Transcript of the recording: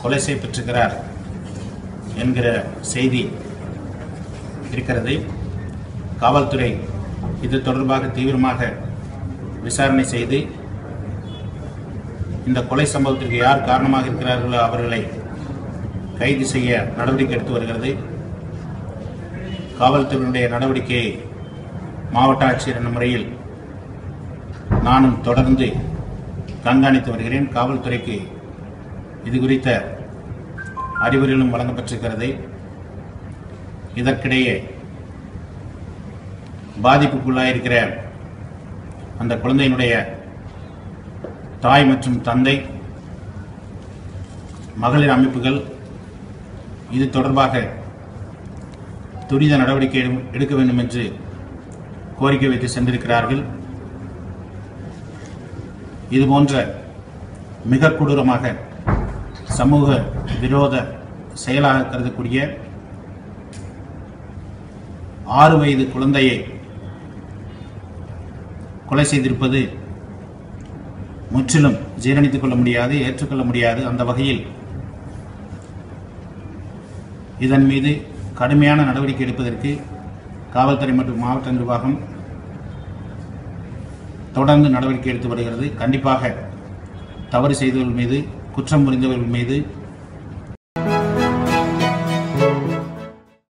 கொலை செய்யப்பட்டிருக்கிறார் என்கிற செய்தி இருக்கிறது காவல்துறை இது தொடர்பாக தீவிரமாக விசாரணை செய்து இந்த கொலை சம்பவத்திற்கு யார் காரணமாக இருக்கிறார்களோ அவர்களை கைது செய்ய நடவடிக்கை எடுத்து வருகிறது காவல்துறையினுடைய நடவடிக்கையை மாவட்ட ஆட்சியர் என்ற முறையில் நானும் தொடர்ந்து கண்காணித்து வருகிறேன் காவல்துறைக்கு இது குறித்த அறிவுரைகளும் வழங்கப்பட்டிருக்கிறது இதற்கிடையே பாதிப்புக்குள்ளாயிருக்கிற அந்த குழந்தையினுடைய தாய் மற்றும் தந்தை மகளிர் அமைப்புகள் இது தொடர்பாக துரித நடவடிக்கை எடு- எடுக்க வேண்டும் என்று கோரிக்கை வைத்து சென்றிருக்கிறார்கள் இதுபோன்ற மிக கொடூரமாக சமூக விரோத செயலாக கருதக்கூடிய ஆறு வயது குழந்தையை கொலை செய்திருப்பது முற்றிலும் ஜீரணித்துக் கொள்ள முடியாது ஏற்றுக்கொள்ள முடியாது அந்த வகையில் இதன் மீது கடுமையான நடவடிக்கை எடுப்பதற்கு காவல்துறை மற்றும் மாவட்ட நிர்வாகம் தொடர்ந்து நடவடிக்கை எடுத்து வருகிறது கண்டிப்பாக தவறு செய்தவர்கள் மீது குற்றம் புரிந்தவர்கள் மீது